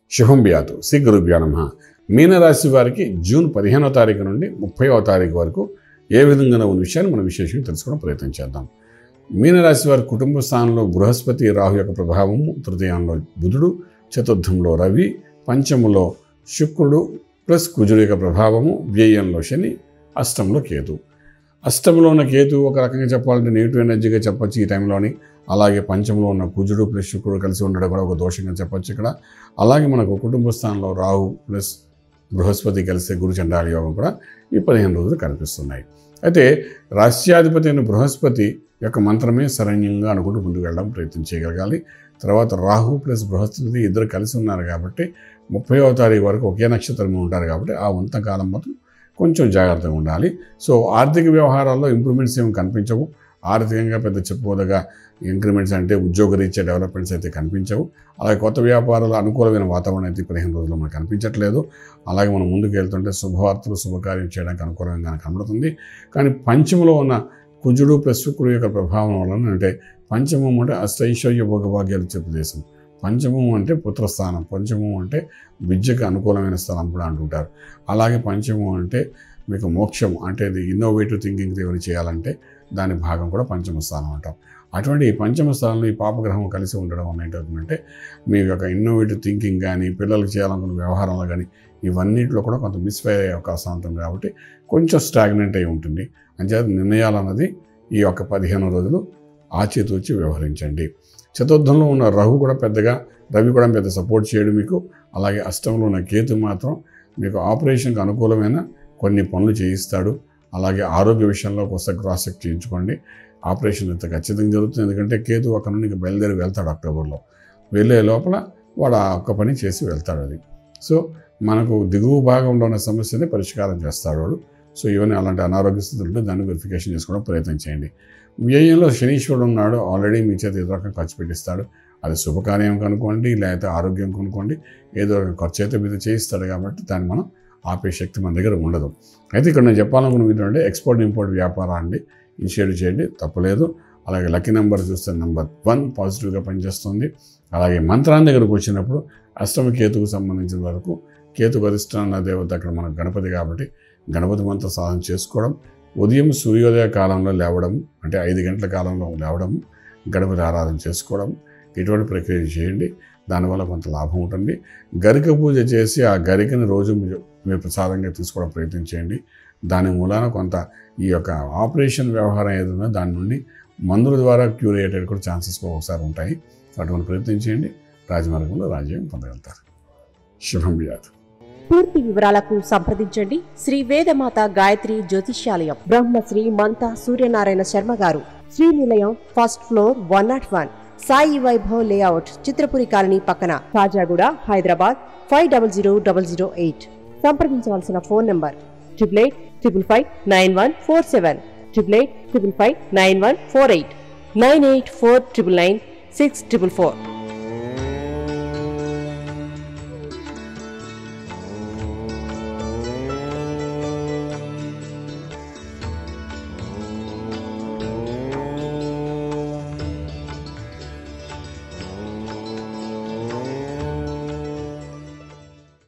శుభం వ్యాతు శ్రీ గురుభ్యో నమ మీనరాశి వారికి జూన్ పదిహేనో తారీఖు నుండి ముప్పైవ తారీఖు వరకు ఏ విధంగా ఉన్న విషయాన్ని మనం విశేషంగా తెలుసుకోవడం ప్రయత్నం చేద్దాం మీనరాశి వారి కుటుంబ స్థానంలో బృహస్పతి రాహు యొక్క ప్రభావము తృతీయంలో బుధుడు చతుర్థంలో రవి పంచములో శుక్రుడు ప్లస్ కుజుడు యొక్క ప్రభావము వ్యయంలో శని అష్టంలో కేతు అష్టంలో ఉన్న కేతు ఒక రకంగా చెప్పాలంటే నెగిటివ్ ఎనర్జీగా చెప్పొచ్చు ఈ టైంలోని అలాగే పంచంలో ఉన్న కుజుడు ప్లస్ శుక్రుడు కలిసి ఉండడం కూడా ఒక దోషంగా చెప్పొచ్చు ఇక్కడ అలాగే మనకు కుటుంబ స్థానంలో రాహు ప్లస్ బృహస్పతి కలిసే గురు చండాల యోగం కూడా ఈ పదిహేను రోజులు కనిపిస్తున్నాయి అయితే రాష్ట్రాధిపతి అయిన బృహస్పతి యొక్క మంత్రమే శరణ్యంగా అనుకుంటూ ముందుకు వెళ్ళడం ప్రయత్నం చేయగలగాలి తర్వాత రాహు ప్లస్ బృహస్పతి ఇద్దరు కలిసి ఉన్నారు కాబట్టి ముప్పైవ తారీఖు వరకు ఒకే నక్షత్రం ఉంటారు కాబట్టి ఆ వంత కాలం మాత్రం కొంచెం జాగ్రత్తగా ఉండాలి సో ఆర్థిక వ్యవహారాల్లో ఇంప్రూవ్మెంట్స్ ఏమి కనిపించవు ఆర్థికంగా పెద్ద చెప్పుకోదగా ఇంక్రిమెంట్స్ అంటే ఉద్యోగరీత్యా డెవలప్మెంట్స్ అయితే కనిపించవు అలాగే కొత్త వ్యాపారాలు అనుకూలమైన వాతావరణం అయితే పదిహేను రోజులు మనకు కనిపించట్లేదు అలాగే మనం ముందుకు వెళ్తుంటే శుభవార్తలు శుభకార్యం చేయడానికి అనుకూలంగా కనబడుతుంది కానీ పంచములో ఉన్న కుజుడు ప్లస్ శుక్రుడు యొక్క ప్రభావం వలన అంటే పంచమం అంటే అష్టైశ్వర్య భోగభాగ్యాలు చెప్పు దేశం పంచమం అంటే పుత్రస్థానం పంచమం అంటే విద్యకు అనుకూలమైన స్థలం కూడా అంటుంటారు అలాగే పంచమం అంటే మీకు మోక్షం అంటే ఇది ఇన్నోవేటివ్ థింకింగ్ ఏమైనా చేయాలంటే దాని భాగం కూడా పంచమ స్థానం అంటాం అటువంటి ఈ పంచమ స్థానంలో ఈ పాపగ్రహం కలిసి ఉండడం వల్ల ఏంటవుతుందంటే మీ యొక్క ఇన్నోవేటివ్ థింకింగ్ కానీ పిల్లలకు చేయాలనుకున్న వ్యవహారంలో కానీ ఇవన్నిటిలో కూడా కొంత మిస్ఫైర్ అయ్యే అవకాశం ఉంటుంది కాబట్టి కొంచెం స్టాగ్నెంట్ అయి ఉంటుంది అంచేత నిర్ణయాలు అన్నది ఈ యొక్క పదిహేను రోజులు ఆచితూచి వ్యవహరించండి చతుర్థంలో ఉన్న రహు కూడా పెద్దగా రవి కూడా పెద్ద సపోర్ట్ చేయడు మీకు అలాగే అష్టంలో ఉన్న కేతు మాత్రం మీకు ఆపరేషన్కి అనుకూలమైన కొన్ని పనులు చేయిస్తాడు అలాగే ఆరోగ్య విషయంలో ఒకసారి క్రాస్ చెక్ చేయించుకోండి ఆపరేషన్ ఎంత ఖచ్చితంగా జరుగుతుంది ఎందుకంటే కేతు అక్కడ నుండి బయలుదేరి వెళ్తాడు అక్టోబర్లో వెళ్ళే లోపల వాడు ఆ ఒక్క పని చేసి వెళ్తాడు అది సో మనకు దిగువ భాగంలో ఉన్న సమస్యని పరిష్కారం చేస్తాడు వాడు సో ఇవన్నీ అలాంటి అనారోగ్య స్థితులు ఉంటే దాన్ని వెరిఫికేషన్ చేసుకోవడం ప్రయత్నం చేయండి వ్యయంలో శనీశ్వరుడు ఉన్నాడు ఆల్రెడీ మీ చేత ఏదో రకం ఖర్చు పెట్టిస్తాడు అది శుభకార్యం కనుకోండి లేకపోతే ఆరోగ్యం కొనుక్కోండి ఏదో ఒక ఖర్చు అయితే మీద చేయిస్తాడు కాబట్టి దాన్ని మనం ఆపే శక్తి మన దగ్గర ఉండదు అయితే ఇక్కడ నేను చెప్పాలనుకున్న ఏంటంటే ఎక్స్పోర్ట్ ఇంపోర్ట్ వ్యాపారాన్ని ఇనిషియేట్ చేయండి తప్పలేదు అలాగే లక్కీ నెంబర్ చూస్తే నెంబర్ వన్ పాజిటివ్గా పనిచేస్తుంది అలాగే మంత్రాన్ని దగ్గరకు వచ్చినప్పుడు అష్టమ కేతుకు సంబంధించిన వరకు కేతు అధిష్టాన దేవత అక్కడ మనకు గణపతి కాబట్టి గణపతి మంత్ర సాధన చేసుకోవడం ఉదయం సూర్యోదయ కాలంలో లేవడం అంటే ఐదు గంటల కాలంలో లేవడం గణపతి ఆరాధన చేసుకోవడం ఇటువంటి ప్రక్రియ చేయండి దానివల్ల కొంత లాభం ఉంటుంది గరిక పూజ చేసి ఆ గరికని రోజు మీరు మీరు ప్రసాదంగా తీసుకోవడం ప్రయత్నం చేయండి దాని మూలాన కొంత ఈ యొక్క ఆపరేషన్ వ్యవహారం ఏదైనా దాని నుండి మందుల ద్వారా క్యూర్ అయ్యేటట్టు కూడా ఛాన్సెస్ ఒకసారి ఉంటాయి అటువంటి ప్రయత్నం చేయండి రాజమార్గంలో రాజ్యం పొందగలుగుతారు శుభం వ్యాధి పూర్తి వివరాలకు సంప్రదించండి శ్రీ వేదమాత గాయత్రి జ్యోతిష్యాలయం బ్రహ్మశ్రీ మంతా సూర్యనారాయణ శర్మ గారు Srinilayam first floor one nought one Sai Vaibhav layout Chitrapuri colony పక్కన Kajaguda Hyderabad five double zero double zero eight సంప్రదించవలసిన phone number triple eight triple five nine one four seven triple eight triple five nine one four eight nine eight four triple nine six triple four